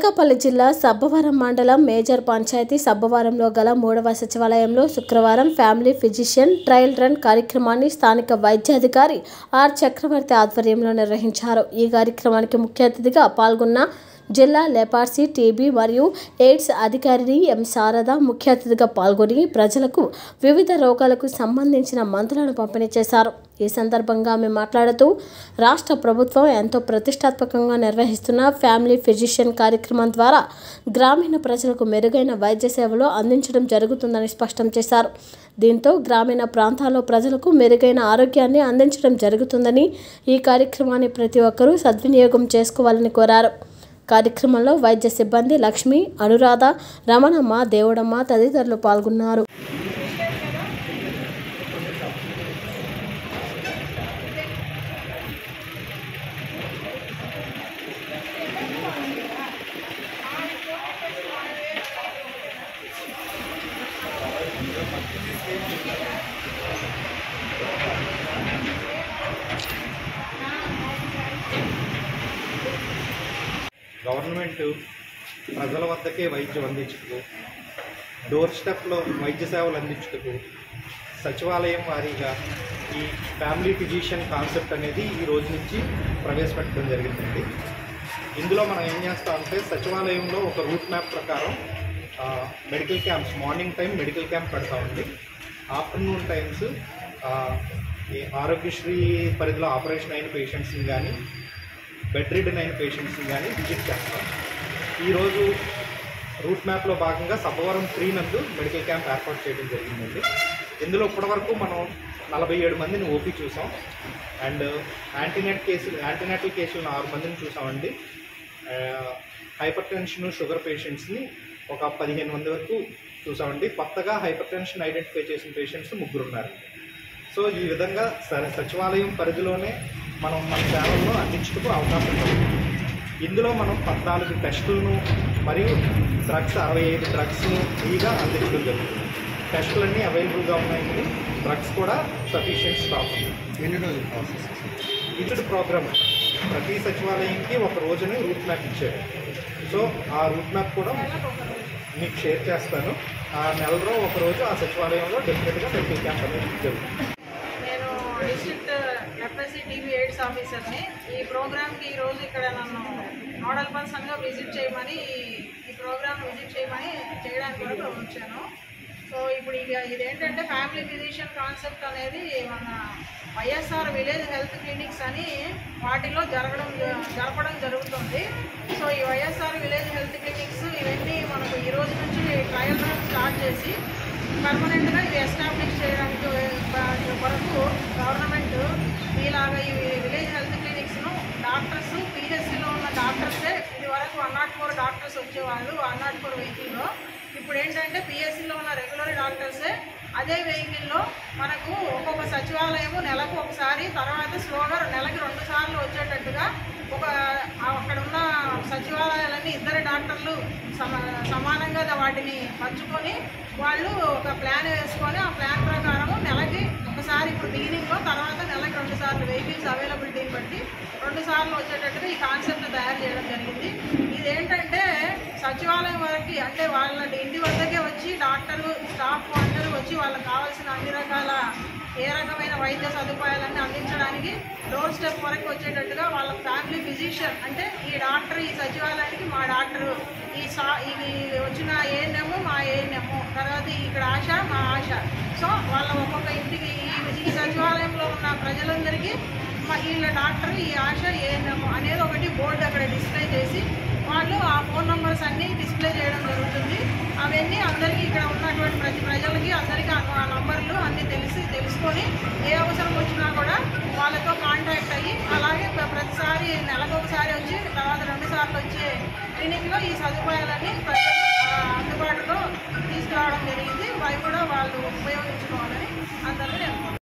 అనకాపల్లి జిల్లా సబ్బవరం మండలం మేజర్ పంచాయతీ సబ్బవరంలో గల మూడవ సచివాలయంలో శుక్రవారం ఫ్యామిలీ ఫిజిషియన్ ట్రయల్ రన్ కార్యక్రమాన్ని స్థానిక వైద్యాధికారి ఆర్ చక్రవర్తి ఆధ్వర్యంలో నిర్వహించారు ఈ కార్యక్రమానికి ముఖ్య అతిథిగా పాల్గొన్న జిల్లా లెపార్సీ టీబీ మరియు ఎయిడ్స్ అధికారిని ఎం శారద ముఖ్య అతిథిగా పాల్గొని ప్రజలకు వివిధ రోగాలకు సంబంధించిన మందులను పంపిణీ చేశారు ఈ సందర్భంగా ఆమె మాట్లాడుతూ రాష్ట్ర ప్రభుత్వం ఎంతో ప్రతిష్టాత్మకంగా నిర్వహిస్తున్న ఫ్యామిలీ ఫిజిషియన్ కార్యక్రమం ద్వారా గ్రామీణ ప్రజలకు మెరుగైన వైద్య సేవలు అందించడం జరుగుతుందని స్పష్టం చేశారు దీంతో గ్రామీణ ప్రాంతాల్లో ప్రజలకు మెరుగైన ఆరోగ్యాన్ని అందించడం జరుగుతుందని ఈ కార్యక్రమాన్ని ప్రతి ఒక్కరూ సద్వినియోగం చేసుకోవాలని కోరారు కార్యక్రమంలో వైద్య సిబ్బంది లక్ష్మి అనురాధ రమణమ్మ దేవుడమ్మ తదితరులు పాల్గొన్నారు గవర్నమెంట్ ప్రజల వద్దకే వైద్యం అందించుటకు డోర్ స్టెప్లో వైద్య సేవలు అందించుటకు సచివాలయం వారీగా ఈ ఫ్యామిలీ ఫిజిషియన్ కాన్సెప్ట్ అనేది ఈ రోజు నుంచి ప్రవేశపెట్టడం జరిగిందండి ఇందులో మనం ఏం చేస్తామంటే సచివాలయంలో ఒక రూట్ మ్యాప్ ప్రకారం ఆ, medical camps morning time medical camp పెడతామండి ఆఫ్టర్నూన్ టైమ్స్ ఆ, ఈ ఆరోగ్యశ్రీ పరిధిలో ఆపరేషన్ అయిన పేషెంట్స్ని కానీ బెడ్ రిడన్ అయిన పేషెంట్స్ని కానీ విజిట్ చేస్తాం ఈరోజు రూట్ మ్యాప్లో భాగంగా సబ్బవరం త్రీ నందు మెడికల్ క్యాంప్ ఏర్పాటు చేయడం జరిగిందండి ఇందులో ఇప్పటివరకు మనం నలభై ఏడు మందిని ఓపీ చూసాం అండ్ యాంటీనెట్ కేసులు యాంటీనెటల్ కేసులు ఆరు మందిని చూసామండి హైపర్ టెన్షన్ షుగర్ పేషెంట్స్ని ఒక పదిహేను మంది వరకు చూసామండి కొత్తగా హైపర్ టెన్షన్ ఐడెంటిఫై చేసిన పేషెంట్స్ ముగ్గురు ఉన్నారు సో ఈ విధంగా స- సచివాలయం పరిధిలోనే మనం మన సేవలను అందించుటకు అవకాశం ఉంది ఇందులో మనం పద్నాలుగు టెస్టులను మరియు డ్రగ్స్ అరవై ఐదు డ్రగ్స్ను ఫ్రీగా అందించడం జరుగుతుంది టెస్టులన్నీ అవైలబుల్గా ఉన్నాయండి డ్రగ్స్ కూడా సఫిషియెంట్ స్టాక్ ఉంది ఎన్ని రోజులు ప్రాసెస్ ఇది ప్రోగ్రామ్ ప్రతి సచివాలయంకి ఒక రోజుని రూట్ మ్యాప్ ఇచ్చారు సో ఆ రూట్ మ్యాప్ కూడా మీకు షేర్ చేస్తాను ఆ నెలలో ఒక రోజు ఆ సచివాలయంలో డెఫినెట్గా మెడికల్ క్యాంప్ అనేది జరుగుతుంది నేను డిస్ట్రిక్ట్ ఎఫ్ఎస్సి టీవీ ఎయిడ్స్ ఆఫీసర్ని ఈ ప్రోగ్రామ్కి ఈరోజు ఇక్కడ నన్ను మోడల్ పర్సన్గా విజిట్ చేయమని ఈ- ఈ ప్రోగ్రామ్ విజిట్ చేయమని చేయడానికి కూడా వచ్చాను సో ఇప్పుడు ఇక ఇదేంటంటే ఫ్యామిలీ ఫిజిషియన్ కాన్సెప్ట్ అనేది మన వైఎస్ఆర్ విలేజ్ హెల్త్ క్లినిక్స్ అని వాటిలో జరగడం జ- జరపడం జరుగుతుంది సో ఈ వైఎస్ఆర్ విలేజ్ హెల్త్ క్లినిక్స్ ఇవన్నీ మనకు ఈ రోజు నుంచి ట్రయల్ రన్ స్టార్ట్ చేసి పర్మనెంట్గా ఇవి ఎస్టాబ్లిష్ చేయడానికి వరకు గవర్నమెంట్ ఇలాగ ఈ విలేజ్ హెల్త్ క్లినిక్స్ను డాక్టర్స్ పిహెచ్సిలో ఉన్న డాక్టర్సే ఇది వరకు వన్ నాట్ ఫోర్ డాక్టర్స్ వచ్చేవాళ్ళు వన్ నాట్ ఫోర్ వెహికల్లో ఇప్పుడు ఏంటంటే పిఎస్సిలో ఉన్న రెగ్యులర్ డాక్టర్సే అదే వెహికల్లో మనకు ఒక్కొక్క సచివాలయము నెలకు ఒకసారి తర్వాత స్లోగా నెలకి రెండు సార్లు వచ్చేటట్టుగా ఒక అక్కడ ఉన్న సచివాలయాలన్నీ ఇద్దరు డాక్టర్లు సమ సమానంగా వాటిని పంచుకొని వాళ్ళు ఒక ప్లాన్ వేసుకొని ఆ ప్లాన్ ప్రకారం నెలకి ఒకసారి ఇప్పుడు బిగినింగ్లో తర్వాత నెలకి రెండు సార్లు వెహికల్స్ అవైలబిలిటీని బట్టి రెండు సార్లు వచ్చేటట్టుగా ఈ కాన్సెప్ట్ తయారు చేయడం జరిగింది ఇదేంటంటే సచివాలయం వరకు అంటే వాళ్ళ ఇంటి వద్దకే వచ్చి డాక్టర్లు స్టాఫ్ అందరూ వచ్చి వాళ్ళకి కావాల్సిన అన్ని రకాల ఏ రకమైన వైద్య సదుపాయాలన్నీ అందించడానికి డోర్ స్టెప్ వరకు వచ్చేటట్టుగా వాళ్ళ ఫ్యామిలీ ఫిజిషియన్ అంటే ఈ డాక్టర్ ఈ సచివాలయానికి మా డాక్టరు ఈ సా ఇది వచ్చిన ఏఎన్ఎం మా ఏఎన్ఎం తర్వాత ఇక్కడ ఆశ మా ఆశ సో వాళ్ళ ఒక్కొక్క ఇంటికి ఈ ఈ సచివాలయంలో ఉన్న ప్రజలందరికీ మా వీళ్ళ డాక్టర్ ఈ ఆశ ఏఎన్ఎం అనేది ఒకటి బోర్డు అక్కడ డిస్ప్లే చేసి వాళ్ళు ఆ ఫోన్ నంబర్స్ అన్నీ డిస్ప్లే చేయడం జరుగుతుంది అవన్నీ అందరికీ ఇక్కడ ఉన్నటువంటి ప్రతి ప్రజలకి అందరికీ ఆ ఆ నంబర్లు అన్నీ తెలిసి తెలుసుకొని ఏ అవసరం వచ్చినా కూడా వాళ్ళతో కాంటాక్ట్ అయ్యి అలాగే ప్ర- ప్రతిసారి నెలకు ఒకసారి వచ్చి తర్వాత రెండు సార్లు వచ్చే క్లినిక్లో ఈ సదుపాయాలన్నీ ప్రజలు ఆ, అందుబాటులో తీసుకురావడం జరిగింది అవి కూడా వాళ్ళు ఉపయోగించుకోవాలని అందరికీ నేను